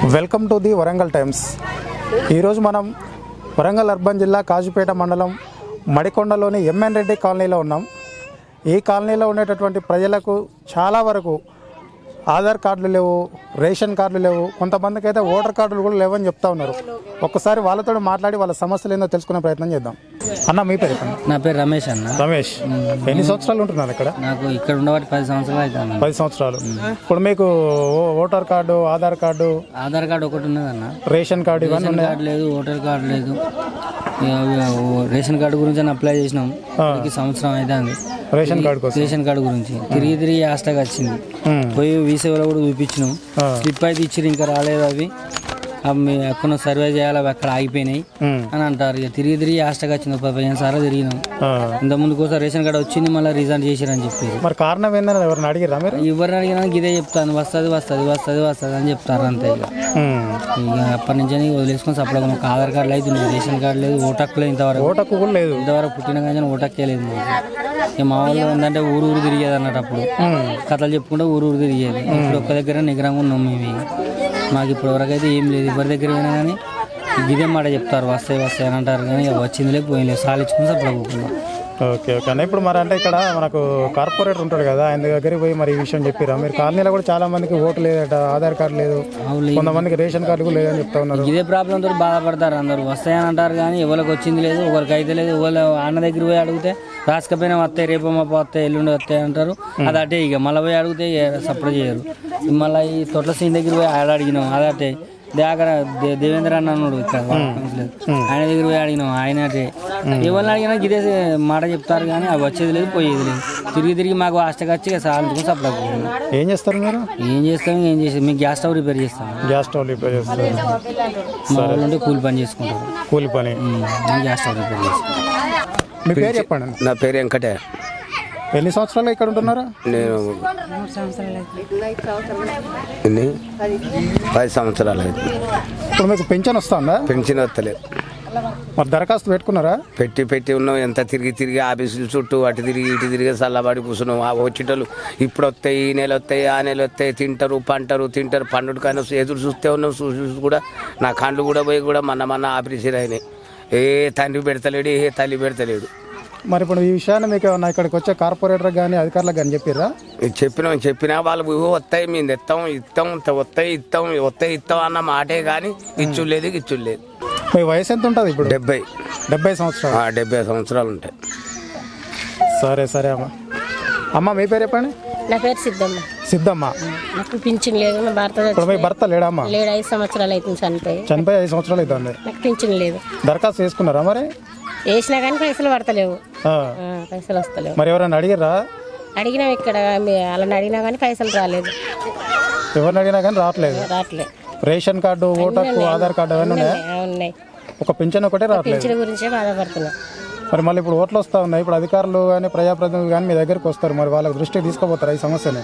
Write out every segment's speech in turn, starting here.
Welcome to the Warangal times ఈరోజు మనం Warangal urban జిల్లా కాజుపేట మండలం మడికొండలోని ఎంఎన్ రెడ్డి కాలనీలో ఉన్నాం ఈ కాలనీలో ఉండేటటువంటి ప్రజలకు చాలా వరకు ఆధార్ కార్డులు లేవు రేషన్ కార్డులు లేవు కొంతమందికి అయితే ఓటర్ కార్డులు కూడా లేవని చెప్తా ఉన్నారు ఒక్కసారి వాళ్ళతో మాట్లాడి వాళ్ళ సమస్యలు ఏందో తెలుసుకునే ప్రయత్నం చేద్దాం అన్న మీ పేరు చెప్పండి. నా పేరు రమేష్ అన్న రమేష్ ఎన్ని సంవత్సరాలు ఉంటున్నారు ఇక్కడ నాకు ఇక్కడ ఉండబట్టి పది సంవత్సరాలు అవుతుంది పది సంవత్సరాలు ఇప్పుడు మీకు ఓ- voter card Aadhaar card Aadhaar card ఒకటి ఉన్నది అన్న రేషన్ కార్డు ఇవన్నీ రేషన్ ఉన్నాయి కార్డు లేదు ఓటర్ కార్డు లేదు ఇక ఓ రేషన్ కార్డు గురించి అని అప్లై చేసినాం ఇప్పటికి సంవత్సరం అవుతుంది రేషన్ కార్డు కోసం రేషన్ కార్డు గురించి తిరిగి తిరిగి హాస్టల్కి వచ్చింది ఉమ్. పోయి వీసేవలో కూడా చూపించినాం ఆ. స్లిప్ అయితే ఇచ్చిరు ఇంకా రాలేదు అవి అవి మీ ఎక్కడ సర్వే చేయాలి అవి అక్కడ ఆగిపోయినాయి ఉమ్. అని అంటారు ఇక తిరిగి తిరిగి హాస్టల్కి వచ్చింది ఒక పదిహేను సార్లు తిరిగినాం ఆ. ఇంత ముందు కోసం రేషన్ కార్డు వచ్చింది మళ్ళీ రిజైన్ చేసిరని చెప్పారు మరి కారణం ఏందని ఎవరిని అడిగిరా మీరు ఎవరిని అడిగినా ఇదే చెప్తాను వస్తుంది వస్తుంది వస్తుంది వస్తుంది అని చెప్తారు అంతే ఇక ఉమ్. ఇక అప్పటి నుంచి అని వదిలేసుకొని సపరేట్ మాకు ఆధార్ కార్డు లేదు నీకు రేషన్ కార్డు లేదు ఓటక్ లేదు ఇంతవరకు ఓటకు కూడా లేదు ఇంతవరకు పుట్టిన కానీ ఓటక్కే లేదు మాకు ఇక మా వాళ్ళు ఏంటంటే ఊరు ఊరు తిరిగేది అన్నట్టు అప్పుడు కథలు చెప్పుకుంటే ఊరు ఊరు తిరిగేది ఇప్పుడు ఒక్క దగ్గర నిగ్రంగా ఉన్నాం మేము ఇక. మాకు ఇప్పటి వరకు అయితే ఏం లేదు ఎవరి దగ్గర పోయినా కానీ ఇదే మాట చెప్తారు వస్తాయి వస్తాయి అని అంటారు కానీ ఇక వచ్చింది లేదు పోయింది లేదు సాలించుకుని సపరేట్ పోతున్నాం ఓకే ఓకే అన్న ఇప్పుడు మరి అంటే ఇక్కడ మనకు కార్పొరేటర్ ఉంటాడు కదా ఆయన దగ్గరికి పోయి మరి ఈ విషయం చెప్పిరా మీరు కాలనీలో కూడా చాలా మందికి ఓటు లేదట ఆధార్ కార్డు లేదు అవును కొంతమందికి రేషన్ కార్డు కూడా లేదని చెప్తా ఉన్నారు ఇదే ప్రాబ్లం తోటి బాధపడతారు అందరూ వస్తాయని అంటారు కానీ ఎవరికి వచ్చింది లేదు ఒకరికి అయితే లేదు ఎవరు అన్న దగ్గర పోయి అడిగితే రాసుకపోయినా వస్తాయి రేపు మా వస్తాయి ఎల్లుండి వస్తాయి అంటారు అది అటే ఇక మళ్ళీ పోయి అడిగితే సపోర్ట్ చేయరు మళ్ళీ ఈ తొట్ల సీన్ దగ్గర పోయి ఆడ అడిగినాం అది అటే దేగర దే- దేవేంద్ర అన్న అన్నాడు ఇక్కడ వాళ్ళ కౌన్సిలర్. ఆయన దగ్గర పోయి అడిగినాం ఆయన అటే ఎవరిని అడిగినా ఇదే మాట చెప్తారు కానీ అవి వచ్చేది లేదు పోయేది లేదు తిరిగి తిరిగి మాకు హాస్టల్కి వచ్చి ఇక సాయంత్రం సప్లై ఏం చేస్తారు మీరు ఏం చేస్తాం ఏం చేస్తాం మీకు గ్యాస్ స్టవ్ రిపేర్ చేస్తాం గ్యాస్ స్టవ్ రిపేర్ చేస్తారు మా వాళ్ళు ఉంటే కూలి పని చేసుకుంటారు కూలి పని ఉమ్, నేను గ్యాస్ స్టవ్ రిపేర్ చేస్తాను మీ పేరు చెప్పండి అన్న. నా పేరు వెంకటే ఎన్ని సంవత్సరాలు ఇక్కడ ఉంటున్నారా నేను ఎన్ని పది సంవత్సరాలు అయింది ఇప్పుడు మీకు పెన్షన్ వస్తుందా పెన్షన్ వస్తలేదు మరి దరఖాస్తు పెట్టుకున్నారా పెట్టి పెట్టి ఉన్నాం ఎంత తిరిగి తిరిగి ఆఫీసుల చుట్టూ అటు తిరిగి ఇటు తిరిగి చల్లబడి కూర్చున్నాం ఆ వచ్చేటోళ్ళు ఇప్పుడు వస్తాయి ఈ నెల వస్తాయి ఆ నెల వస్తాయి తింటారు పంటారు తింటారు పండుగ కానీ ఎదురు చూస్తే ఉన్నాం చూసి చూసి కూడా నా కండ్లు కూడా పోయి కూడా మన మన ఆపరేషన్ అయినాయి ఏ తండ్రి పెడతలేడు ఏ తల్లి పెడతలేడు మరి ఇప్పుడు ఈ విషయాన్ని మీకు ఏమన్నా ఇక్కడికి వచ్చే కార్పొరేటర్ కానీ అధికారులకు కానీ చెప్పిర్రా ఇది చెప్పినాం చెప్పినా వాళ్ళు "ఓ, వస్తాయి మేము తెస్తాం ఇస్తాం వస్తాయి ఇస్తాం వస్తాయి ఇస్తాం అన్న మాటే కానీ ఇచ్చు లేదు ఇచ్చు లేదు మీ వయసు ఎంత ఉంటుంది ఇప్పుడు డెబ్బై డెబ్బై సంవత్సరాలు ఆ, డెబ్బై సంవత్సరాలు ఉంటాయి సరే సరే అమ్మ అమ్మ మీ పేరు చెప్పండి నా పేరు సిద్ధమ్మ సిద్ధమ్మ నాకు పింఛన్ లేదు నా భర్త ఇప్పుడు మీ భర్త లేడమ్మా లేడు ఐదు సంవత్సరాలు అవుతుంది చనిపోయి చనిపోయి ఐదు సంవత్సరాలు అవుతుంది నాకు పింఛన్ లేదు దరఖాస్తు చేసుకున్నారా మరి వేసినా కానీ పైసలు పడతలేవు ఆ. ఆ, పైసలు వస్తలేవు మరి ఎవరైనా అడిగిర్రా అడిగినాం ఇక్కడ మీ- వాళ్ళని అడిగినా కానీ పైసలు రాలేదు ఎవరిని అడిగినా కానీ రావట్లేదు రావట్లే రేషన్ కార్డు ఓటర్కు ఆధార్ కార్డు అవన్నీ ఉన్నాయా ఆ, ఉన్నాయి ఒక పింఛన్ ఒకటే రావట్లేదు పింఛన్ గురించే బాధపడుతున్నా మరి మళ్ళీ ఇప్పుడు ఓట్లు వస్తా ఉన్నాయి ఇప్పుడు అధికారులు కానీ ప్రజాప్రతినిధులు కానీ మీ దగ్గరికి వస్తారు మరి వాళ్ళకి దృష్టికి తీసుకుపోతారు ఈ సమస్యని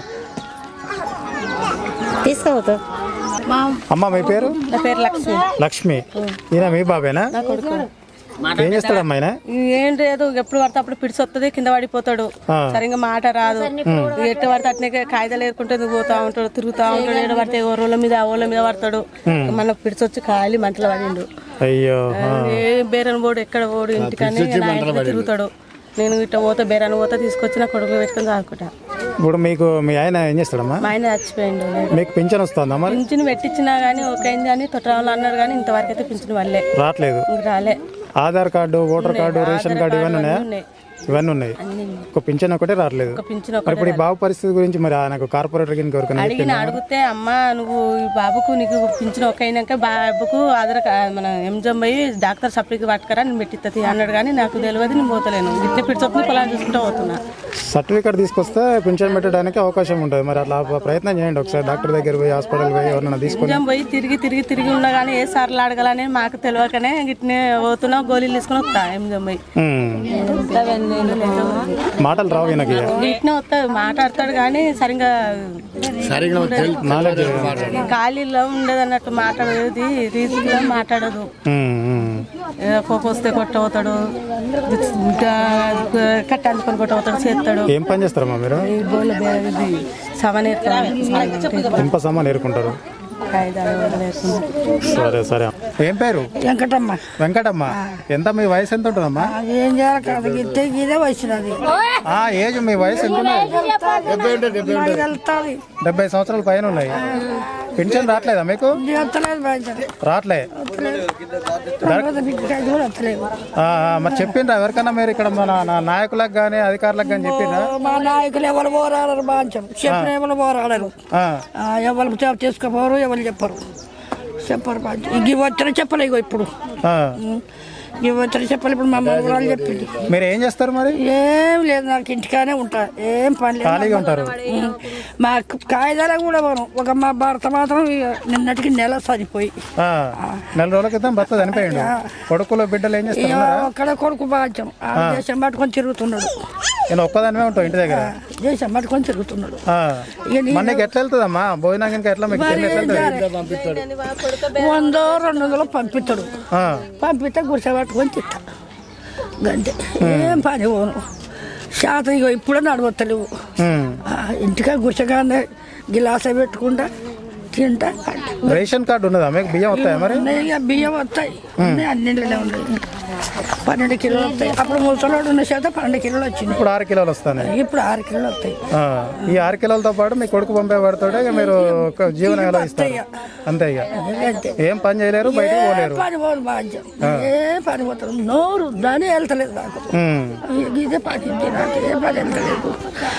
తీసుకోవద్దు అమ్మ మీ పేరు నా పేరు లక్ష్మి లక్ష్మి ఈయన మీ బాబేనా ఏం చేస్తాడమ్మా ఆయన ఏం లేదు ఎప్పుడు పడితే అప్పుడు పిడిచి వస్తుంది కింద పడిపోతాడు ఆ. సరిగ్గా మాట రాదు ఎట్ట పడితే అట్నే కాగితాలు ఏరుకుంటే పోతా ఉంటాడు తిరుగుతా ఉంటాడు ఎడ పడితే ఓ రోళ్ళ మీద ఆ ఓళ్ళ మీద పడతాడు మన పిడిచి వచ్చి కాలి మంటలు పడిండు అయ్యో ఆ. ఏ బేరన్ పోడు ఎక్కడ పోడు ఇంటికని నా ఇంటికి తిరుగుతాడు నేను ఇట్ట పోతే బేరాన్ని పోతే తీసుకొచ్చి నా కొడుకులు పెట్టుకొని చదువుకుంటా ఇప్పుడు మీకు మీ ఆయన ఏం చేస్తాడమ్మా మా ఆయన చచ్చిపోయిండు మీకు పింఛన్ వస్తుందా మరి పింఛన్ పెట్టించినా గానీ ఒక అయింది అని తొట్టరాళ్ళు అన్నారు కానీ ఇంతవరకు అయితే పింఛన్ వాళ్ళే రావట్లేదు ఇంక రాలే Aadhaar card voter card ration card ఇవన్నీ ఉన్నాయా ఉన్నాయి ఇవన్నీ ఉన్నాయి ఒక పింఛన్ ఒకటే రావట్లేదు ఒక పింఛన్ మరి ఇప్పుడు ఈ బాబు పరిస్థితి గురించి మరి ఆయనకు కార్పొరేటర్ కింద ఎవరికైనా అడిగిన అడిగితే అమ్మ నువ్వు ఈ బాబుకు నీకు పింఛన్ ఒక అయినాక బాబుకు ఆధార్ కా- మన ఎంజం పోయి డాక్టర్ సప్లికి పట్టుకరా నేను పెట్టిస్తుంది అన్నాడు కానీ నాకు తెలియదు నేను పోతలేను ఇట్లా పిడిచొప్పుని పొలాలు చూసుకుంటూ పోతున్నా సర్టిఫికేట్ తీసుకొస్తే పింఛన్ పెట్టడానికి అవకాశం ఉంటుంది మరి అట్లా ప్రయత్నం చేయండి ఒకసారి డాక్టర్ దగ్గర పోయి హాస్పిటల్ పోయి ఎవరైనా తీసుకొని ఎంజం పోయి తిరిగి తిరిగి తిరిగి ఉన్నా కానీ ఏ సార్లు అడగాలని మాకు తెలియకనే గిట్నే పోతున్నా గోళీలు తీసుకుని వస్తా ఎంజం పోయి ఉమ్. మాటలు రావు ఈయనకి గిట్నే వస్తా మాట్లాడతాడు కానీ సరిగా నాలెడ్జ్ ఖాళీలో ఉండదు అన్నట్టు మాట్లాడేది రీతిలో మాట్లాడదు వస్తే కొట్టవుతాడు కట్ట అందుకొని కొట్టవుతాడు చేస్తాడు ఏం పని చేస్తారమ్మా మీరు ఈ బోల బే- ఇది సవనేస్తాడు ఇనుప సామాన్ ఏరుకుంటారు కాగితాలు వదిలేకుండా సరే సరే ఏం పేరు వెంకటమ్మ వెంకటమ్మ ఎంత మీ వయసు ఎంత ఉంటుందమ్మా అది ఏం చేయాలి కాదు గిట్టే గీదే వచ్చినది ఆ ఏజ్ మీ వయసు ఎంత ఉన్నది నాకు వెళ్తాది డెబ్బై సంవత్సరాల పైన ఉన్నాయి పెన్షన్ రావట్లేదా మీకు వస్తలేదు బాధ్యత రావట్లే తర్వాత బిడ్డకాయలు కూడా వస్తలేవు ఆ, ఆ, మరి చెప్పిండ్రా ఎవరికన్నా మీరు ఇక్కడ మన నా నాయకులకు కానీ అధికారులకు కానీ చెప్పిండ్రా మా నాయకులు ఎవరు పోరాడరు బాంచం చెప్పిన ఎవరు పోరాడరు ఆ, ఆ, ఎవరు చెప్ తీసుకుపోరు ఎవరు చెప్పరు చెప్పరు బాధ్యత ఇవి వచ్చిన చెప్పలే ఇగో ఇప్పుడు ఆ. ఇవి వచ్చిన చెప్పలు ఇప్పుడు మా మగవాళ్ళు చెప్పింది మీరు ఏం చేస్తారు మరి ఏం లేదు నాకు ఇంటికానే ఉంటా ఏం పని లేదు ఖాళీగా ఉంటారు ఉం. మా కాగితాలకు కూడా పోను ఒక మా భర్త మాత్రం ఇక నిన్నటికి నెల సరిపోయి ఆ, నెల రోజుల క్రితం భర్త చనిపోయిండు కొడుకులు బిడ్డలు ఏం చేస్తారు ఇక ఒక్కడ కొడుకు బాధ్యం ఆ దేశం పట్టుకొని తిరుగుతున్నాడు నేను ఒక్కదానివే ఉంటావు ఇంటి దగ్గర దేశం పట్టుకొని తిరుగుతున్నాడు ఆ. ఇక నీ- మరి నీకు ఎట్లా వెళ్తుందమ్మా భోజనం ఇంకా ఎట్లా మీకు తిండి ఎట్లా వెళ్తుంది వందో రెండు వందలు పంపిస్తాడు ఆ, పంపిస్తే గుడిసె పట్టుకొని తిట్టా గంతే ఏం పని పోను శాతం ఇగో ఇప్పుడే నడవత్తలేవు ఉమ్. ఆ, ఇంటికా గుడిసెగానే గిలాస పెట్టుకుంటా తింటా అంట. రేషన్ కార్డు ఉన్నదా మీకు బియ్యం వస్తాయా మరి ఉన్నాయి ఇక బియ్యం వస్తాయి ఉన్నాయి అన్నింటిలో ఉన్నాయి పన్నెండు కిలోలు వస్తాయి అప్పుడు ముసలోడు ఉన్న చేత పన్నెండు కిలోలు వచ్చినాయి ఇప్పుడు ఆరు కిలోలు వస్తాయి ఇప్పుడు ఆరు కిలోలు వస్తాయి ఆ, ఈ ఆరు కిలోలతో పాటు మీ కొడుకు పంపే పడుతుంటే ఇక మీరు ఒక జీవనం ఎలా ఇస్తారు అంతే ఇక అంతే ఏం పని చేయలేరు బయటికి ఏ పోలేరు పని పోదు బాధ్యం ఏ పని పోతారు నోరు దాని వెళ్తలేదు నాకు ఉమ్. ఇదే పని ఉంది నాకు ఏ పని వెళ్తలేదు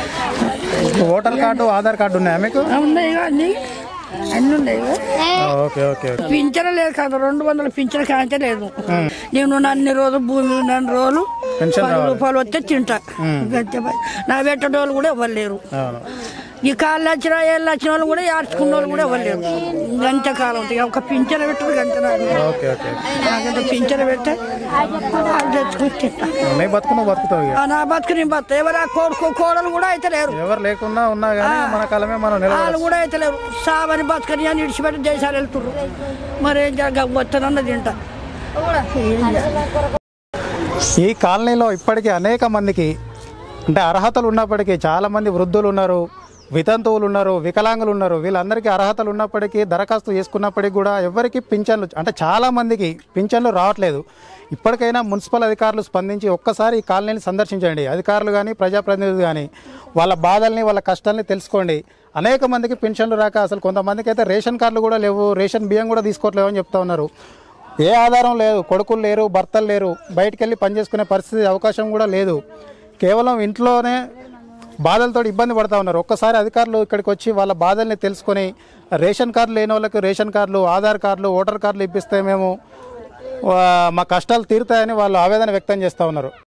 ఓటర్ కార్డు ఆధార్ కార్డు ఉన్నాయా మీకు ఆ, ఉన్నాయి ఇక అన్ని అన్ని ఉన్నాయి ఇక. ఆ, ఓకే ఓకే పింఛన లేదు కదా రెండు వందల పింఛన కాంతే లేదు నేను అన్ని రోజులు భూమి ఉన్న రోజులు పెన్షన్ పది రూపాయలు వస్తే తింటా గంతే పని. నా పెట్టేటోళ్ళు కూడా ఇవ్వలేరు అవును ఈ కాళ్ళు వచ్చిన ఏళ్ళు వచ్చిన వాళ్ళు కూడా ఏడ్చుకున్న వాళ్ళు కూడా ఇవ్వలేరు గంట కాలం ఇక ఒక పింఛన పెట్టరు గంట నాకు ఓకే ఓకే నాకంటే పింఛన పెట్టే వాళ్ళు తెచ్చుకొని తింటా నీ బతుకు నువ్వు బతుకుతావు ఇక ఆ నా బతుకు నేను బతుకు ఎవరు ఆ కొడుకు కోడలు కూడా అయితే లేరు ఎవరు లేకున్నా ఉన్నా కానీ మన కాలమే మనం నిలబడ వాళ్ళు కూడా అయితే లేరు సావని బతుకని అని ఇడిచిపెట్టి దేశాలు వెళ్తుర్రు మరి ఏం జరగ వస్తానన్న తింటా ఏం చేయాలి? ఈ కాలనీలో ఇప్పటికీ అనేక మందికి అంటే అర్హతలు ఉన్నప్పటికీ చాలామంది వృద్ధులు ఉన్నారు వితంతువులు ఉన్నారు వికలాంగులు ఉన్నారు వీళ్ళందరికీ అర్హతలు ఉన్నప్పటికీ దరఖాస్తు చేసుకున్నప్పటికీ కూడా ఎవరికి పింఛన్లు అంటే చాలామందికి పింఛన్లు రావట్లేదు ఇప్పటికైనా మున్సిపల్ అధికారులు స్పందించి ఒక్కసారి ఈ కాలనీని సందర్శించండి అధికారులు కానీ ప్రజాప్రతినిధులు కానీ వాళ్ళ బాధల్ని వాళ్ళ కష్టాల్ని తెలుసుకోండి అనేక మందికి పింఛన్లు రాక అసలు కొంతమందికి అయితే రేషన్ కార్డులు కూడా లేవు రేషన్ బియ్యం కూడా తీసుకోవట్లేవు అని చెప్తా ఉన్నారు ఏ ఆధారం లేదు కొడుకులు లేరు భర్తలు లేరు బయటికి వెళ్ళి పని చేసుకునే పరిస్థితి అవకాశం కూడా లేదు కేవలం ఇంట్లోనే బాధలతో ఇబ్బంది పడతా ఉన్నారు ఒక్కసారి అధికారులు ఇక్కడికి వచ్చి వాళ్ళ బాధల్ని తెలుసుకొని రేషన్ కార్డు లేని వాళ్ళకి రేషన్ కార్డులు ఆధార్ కార్డులు ఓటర్ కార్డులు ఇప్పిస్తే మేము ఆ, మా కష్టాలు తీరుతాయని వాళ్ళు ఆవేదన వ్యక్తం చేస్తూ ఉన్నారు